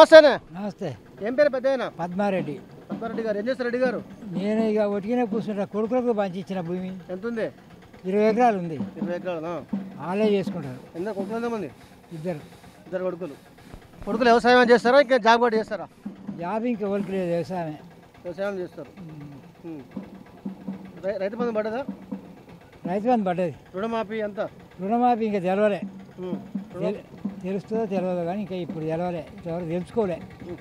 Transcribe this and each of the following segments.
నమస్తేనే నమస్తే ఏం పేరు పెద్ద ఆయన పద్మారెడ్డి పద్మారెడ్డి గారు ఏం చేస్తారు రెడ్డి గారు నేను ఇక ఒటికినే కూర్చుంటా కొడుకులకు పంచి ఇచ్చిన భూమి ఎంత ఉంది ఇరవై ఎకరాలు ఉంది ఇరవై ఎకరాలు వాళ్ళే చేసుకుంటారు ఎంత కొడుకులు ఎంతమంది ఇద్దరు ఇద్దరు కొడుకులు కొడుకులు వ్యవసాయం చేస్తారా ఇంకా జాబ్ కూడా చేస్తారా జాబ్ ఇంకా ఎవరికి లేదు వ్యవసాయమే వ్యవసాయం చేస్తారు ఉం. రై- రైతు బంధు పడ్డదా రైతు బంధు పడ్డది రుణమాఫీ ఎంత రుణమాఫీ ఇంకా తెలవలే ఉం. తెల్- తెలుస్తుందో తెలియదు కానీ ఇంకా ఇప్పుడు తెలవలే ఇంతవరకు తెలుసుకోలే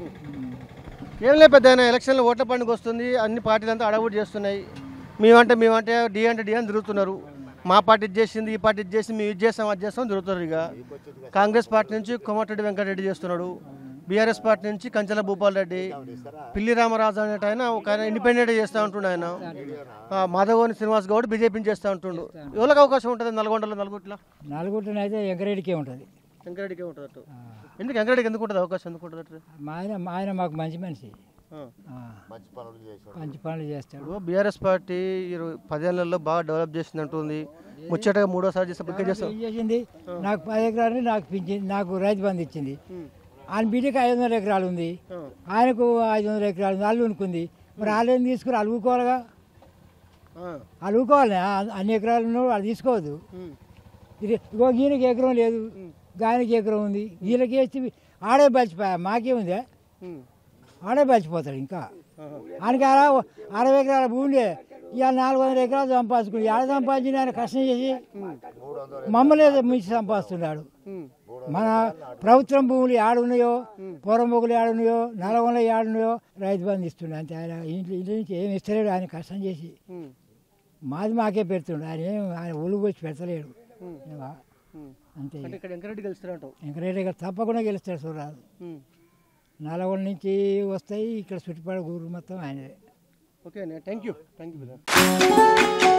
ఏం లేదు పెద్ద ఆయన ఎలక్షన్లో ఓట్ల పండుగ వస్తుంది అన్ని పార్టీలు అంతా అడవుడు చేస్తున్నాయి మేమంటే మేమంటే డి అంటే డి అని తిరుగుతున్నారు మా పార్టీ ఇది చేసింది ఈ పార్టీ ఇది చేసింది మేము ఇది చేస్తాం అది చేస్తాం తిరుగుతున్నారు ఇక కాంగ్రెస్ పార్టీ నుంచి కోమటిరెడ్డి వెంకటరెడ్డి చేస్తున్నాడు బీఆర్ఎస్ పార్టీ నుంచి కంచెల భూపాల్ రెడ్డి పిల్లి రామరాజు అనేట ఆయన ఒక ఆయన ఇండిపెండెంట్ చేస్తూ ఉంటుండు ఆయన ఆ, మాధవని శ్రీనివాస్ గౌడ్ బీజేపీని చేస్తూ ఉంటుండు ఎవరికి అవకాశం ఉంటుంది నల్గొండలో నలుగుట్ల నలుగురినైతే ఎంకరేడికే ఉంటుంది వెంకరెడ్డికి ఉంటుంది అటు ఎందుకు వెంకరెడ్డికి ఎందుకు ఉంటుంది అవకాశం ఎందుకు ఉంటుంది అటు మా ఆయన మా ఆయన మాకు మంచి మనిషి ఆ. ఆ. మంచి పనులు చేస్తాడు ఇప్పుడు బీఆర్ఎస్ పార్టీ ఇరవై పదేళ్లలో బాగా డెవలప్ చేసింది అంటుంది ముచ్చటగా మూడోసారి చేస్తే ఇంకా చేస్తాం ఏం చేసింది నాకు పది ఎకరాలు నాకు పింఛన్ నాకు రైతు బంధు ఇచ్చింది ఆయన బిడ్డకి ఐదు వందల ఎకరాలు ఉంది ఆయనకు ఐదు వందల ఎకరాలు ఉంది అల్లు ఉనుకుంది మరి వాళ్ళు ఏం తీసుకుని అలుగుకోవాలిగా అలుగుకోవాలి అన్ని ఎకరాలు ఉన్నవాడు వాళ్ళు తీసుకోవద్దు ఇది ఇగో ఈయనకి ఎకరం లేదు గాయనకి ఎకరం ఉంది వీళ్ళకి వేస్తే ఆడే బలిచిపోయా మాకేముందే ఆడే బలిచిపోతాడు ఇంకా ఆయనకి అలా అరవై ఎకరాల భూమి ఇవాళ నాలుగు వందల ఎకరాలు సంపాదించుకుని ఆడ సంపాదించిన ఆయన కష్టం చేసి మమ్మల్ని మించి సంపాదిస్తున్నాడు మన ప్రభుత్వం భూములు ఆడున్నాయో పూర్వముగులు ఆడున్నాయో నలగొండలు ఆడున్నాయో రైతు బంధు ఇస్తుండే అంతే ఆయన ఇంట్లో ఇంటి నుంచి ఏమి ఇస్తలేడు ఆయన కష్టం చేసి మాది మాకే పెడుతుండు ఆయన ఏం ఆయన ఒళ్ళు వచ్చి పెడతలేడు ఏవా? అంతే అంటే ఇక్కడ వెంకరెడ్డి గెలుస్తారంటావు వెంకటరెడ్డి గారు తప్పకుండా గెలుస్తాడు చూడరాదు నల్గొండ నుంచి వస్తాయి ఇక్కడ చుట్టుపక్కల ఊరు మొత్తం ఆయనదే okay thank you thank you